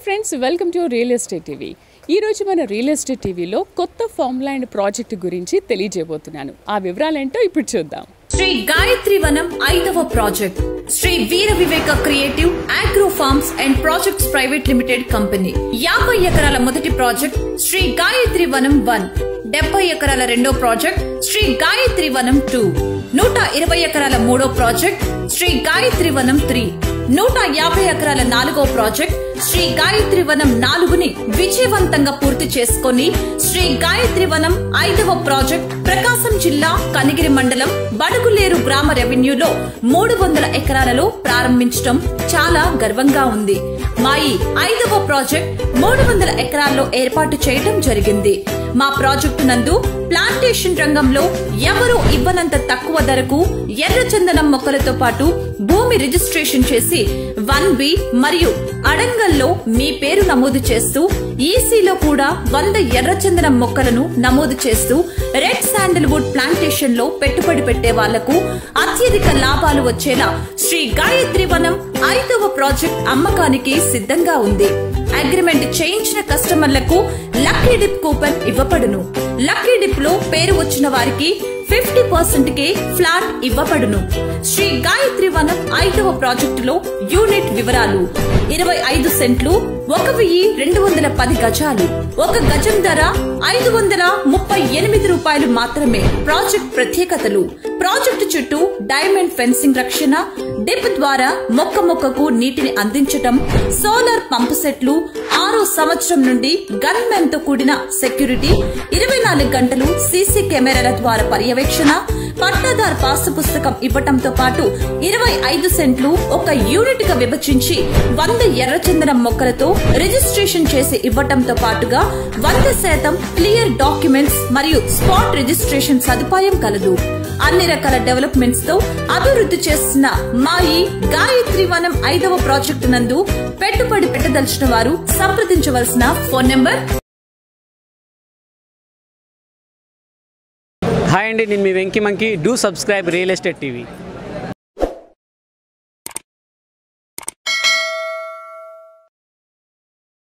friends welcome to real estate TV ఈ రోజు మన రియల్ ఎస్టేట్ టీవీలో కొత్త ఫామ్ ల్యాండ్ ప్రాజెక్ట్ గురించి తెలియజేయబోతున్నాను ఆ వివరాలేంటో ఇప్పుడు చూద్దాం శ్రీ గాయత్రి వనం ఐదవ project Shri Veera Viveka creative agro farms and projects private limited company యాభై ఎకరాల మొదటి ప్రాజెక్ట్ శ్రీ గాయత్రి వనం వన్ డెబ్బై ఎకరాల రెండో ప్రాజెక్ట్ శ్రీ గాయత్రి వనం టూ నూట ఇరవై ఎకరాల మూడో ప్రాజెక్ట్ శ్రీ గాయత్రి వనం త్రీ నూట యాభై ఎకరాల నాలుగో ప్రాజెక్ట్ శ్రీ గాయత్రి వనం నాలుగుని విజయవంతంగా పూర్తి చేసుకొని శ్రీ గాయత్రి వనం ఐదవ ప్రాజెక్ట్ ప్రకాశం జిల్లా కనిగిరి మండలం బడుగులేరు గ్రామ రెవెన్యూలో మూడు వందల ఎకరాలలో ప్రారంభించడం చాలా గర్వంగా ఉంది మా ఈ ఐదవ ప్రాజెక్ట్ మూడు వందల ఎకరాల్లో ఏర్పాటు చేయడం జరిగింది మా ప్రాజెక్టు నందు ప్లాంటేషన్ రంగంలో ఎవరూ ఇవ్వనంత తక్కువ ధరకు ఎర్రచందనం మొక్కలతో పాటు భూమి రిజిస్ట్రేషన్ చేసి వన్ బి మరియు అడంగల్లో మీ పేరు నమోదు చేస్తూ ఈసీలో కూడా వంద ఎర్రచందనం మొక్కలను నమోదు చేస్తూ రెడ్ శాండల్వుడ్ ప్లాంటేషన్ లో పెట్టుబడి పెట్టే వాళ్లకు అత్యధిక లాభాలు వచ్చేలా శ్రీ గాయత్రి వనం ఐదవ ప్రాజెక్ట్ అమ్మకానికి సిద్ధంగా ఉంది అగ్రిమెంట్ చేయించిన కస్టమర్లకు లక్కీ డిప్ కూపన్ ఇవ్వబడును లక్కీ డిప్ లో పేరు వచ్చిన వారికి ఫిఫ్టీ పర్సెంట్ కే ఫ్లాట్ ఇవ్వబడును శ్రీ గాయత్రి వనం ఐదవ ప్రాజెక్టులో యూనిట్ వివరాలు ఇరవై ఐదు సెంట్లు ఒక వెయ్యి రెండు వందల పది గజాలు ఒక గజం ధర ఐదు వందల ముప్పై ఎనిమిది రూపాయలు మాత్రమే ప్రాజెక్ట్ ప్రత్యేకతలు ప్రాజెక్టు చుట్టూ డైమండ్ ఫెన్సింగ్ రక్షణ డిప్ ద్వారా మొక్క మొక్కకు నీటిని అందించటం సోలార్ పంపు సెట్లు ఆరో సంవత్సరం నుండి గన్ మెన్ తో కూడిన సెక్యూరిటీ ఇరవై నాలుగు గంటలు సీసీ కెమెరాల ద్వారా పర్యవేక్షణ పట్టాదార్ పాసు పుస్తకం ఇవ్వటంతో పాటు ఇరవై ఐదు సెంట్లు ఒక యూనిట్ గా విభజించి వంద ఎర్రచందనం మొక్కలతో రిజిస్ట్రేషన్ చేసి ఇవ్వటంతో పాటుగా వంద శాతం క్లియర్ డాక్యుమెంట్స్ మరియు స్పాట్ రిజిస్ట్రేషన్ సదుపాయం కలదు అన్ని రకాల డెవలప్మెంట్స్ తో అభివృద్ధి చేస్తున్న మా ఈ గాయత్రి వనం ఐదవ ప్రాజెక్టు నందు పెట్టుబడి పెట్టదలిచిన వారు సంప్రదించవలసిన ఫోన్ నెంబర్ హాయ్ అండి నేను మీ Venky monkey do subscribe real estate TV